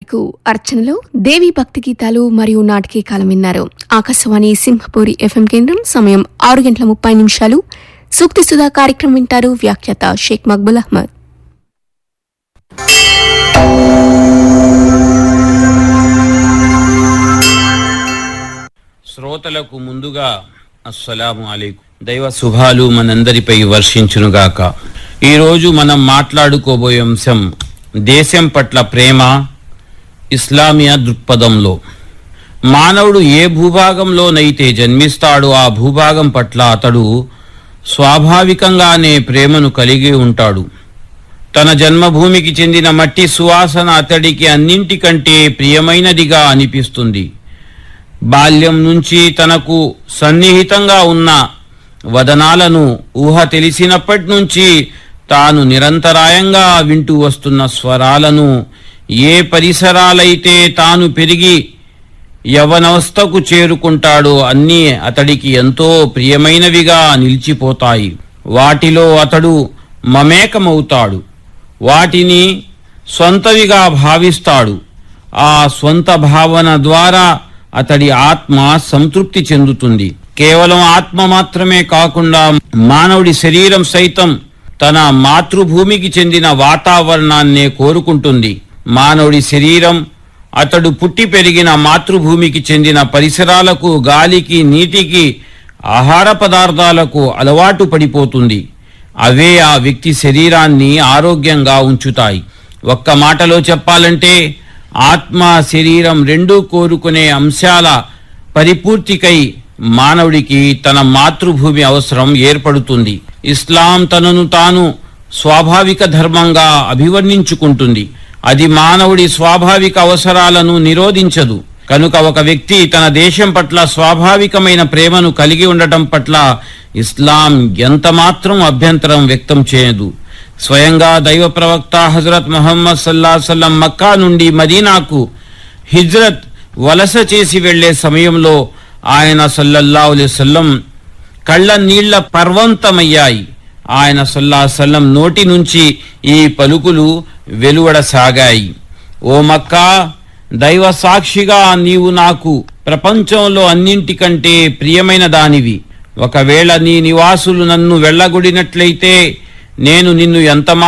వరకు అర్చనలో దేవి భక్తి గీతాలు మరియు నాటకీ కాలం విన్నారు ఆకాశవాణి సింహపూరి ఎఫ్ఎం కేంద్రం సమయం ఆరు గంటల ముప్పై నిమిషాలు సూక్తి సుధా కార్యక్రమం వింటారు వ్యాఖ్యాత షేక్ మక్బుల్ అహ్మద్ శ్రోతలకు ముందుగా అస్సలాము అలైకుం దైవ శుభాలు మనందరిపై వర్షించునుగాక ఈరోజు మనం మాట్లాడుకోబోయే అంశం దేశం పట్ల ప్రేమ ఇస్లామియా దృక్పథంలో మానవుడు ఏ భూభాగంలోనైతే జన్మిస్తాడో ఆ భూభాగం పట్ల అతడు స్వాభావికంగానే ప్రేమను కలిగి ఉంటాడు తన జన్మభూమికి చెందిన మట్టి సువాసన అతడికి అన్నింటికంటే ప్రియమైనదిగా అనిపిస్తుంది బాల్యం నుంచి తనకు సన్నిహితంగా ఉన్న వదనాలను ఊహ తెలిసినప్పటి నుంచి తాను నిరంతరాయంగా వింటూ వస్తున్న స్వరాలను ఏ పరిసరాలైతే తాను పెరిగి యవనవస్థకు చేరుకుంటాడో అన్నీ అతడికి ఎంతో ప్రియమైనవిగా నిలిచిపోతాయి వాటిలో అతడు మమేకమవుతాడు వాటిని స్వంతవిగా భావిస్తాడు ఆ స్వంత భావన ద్వారా అతడి ఆత్మ సంతృప్తి చెందుతుంది కేవలం ఆత్మ మాత్రమే కాకుండా మానవుడి శరీరం సైతం తన మాతృభూమికి చెందిన వాతావరణాన్నే కోరుకుంటుంది మానవుడి శరీరం అతడు పుట్టి పెరిగిన మాతృభూమికి చెందిన పరిసరాలకు గాలికి నీటికి ఆహార పదార్థాలకు అలవాటు పడిపోతుంది అవే ఆ వ్యక్తి శరీరాన్ని ఆరోగ్యంగా ఉంచుతాయి ఒక్క మాటలో చెప్పాలంటే ఆత్మ శరీరం రెండూ కోరుకునే అంశాల పరిపూర్తికై మానవుడికి తన మాతృభూమి అవసరం ఏర్పడుతుంది ఇస్లాం తనను తాను స్వాభావిక ధర్మంగా అభివర్ణించుకుంటుంది అది మానవుడి స్వాభావిక అవసరాలను నిరోధించదు కనుక ఒక వ్యక్తి తన దేశం పట్ల స్వాభావికమైన ప్రేమను కలిగి ఉండటం పట్ల ఇస్లాం ఎంత మాత్రం అభ్యంతరం వ్యక్తం చేయదు స్వయంగా దైవ ప్రవక్త హజరత్ ముహమ్మద్ సల్లా సల్లం మక్కా నుండి మదీనాకు హిజ్రత్ వలస చేసి వెళ్లే సమయంలో ఆయన సల్లల్లా సల్లం కళ్ళ నీళ్ల పర్వంతమయ్యాయి ఆయన సల్లా సల్లం నోటి నుంచి ఈ పలుకులు వెలువడసాగాయి ఓ మక్కా దైవ సాక్షిగా నీవు నాకు ప్రపంచంలో అన్నింటికంటే ప్రియమైన దానివి ఒకవేళ నీ నివాసులు నన్ను వెళ్ళగొడినట్లయితే నేను నిన్ను ఎంత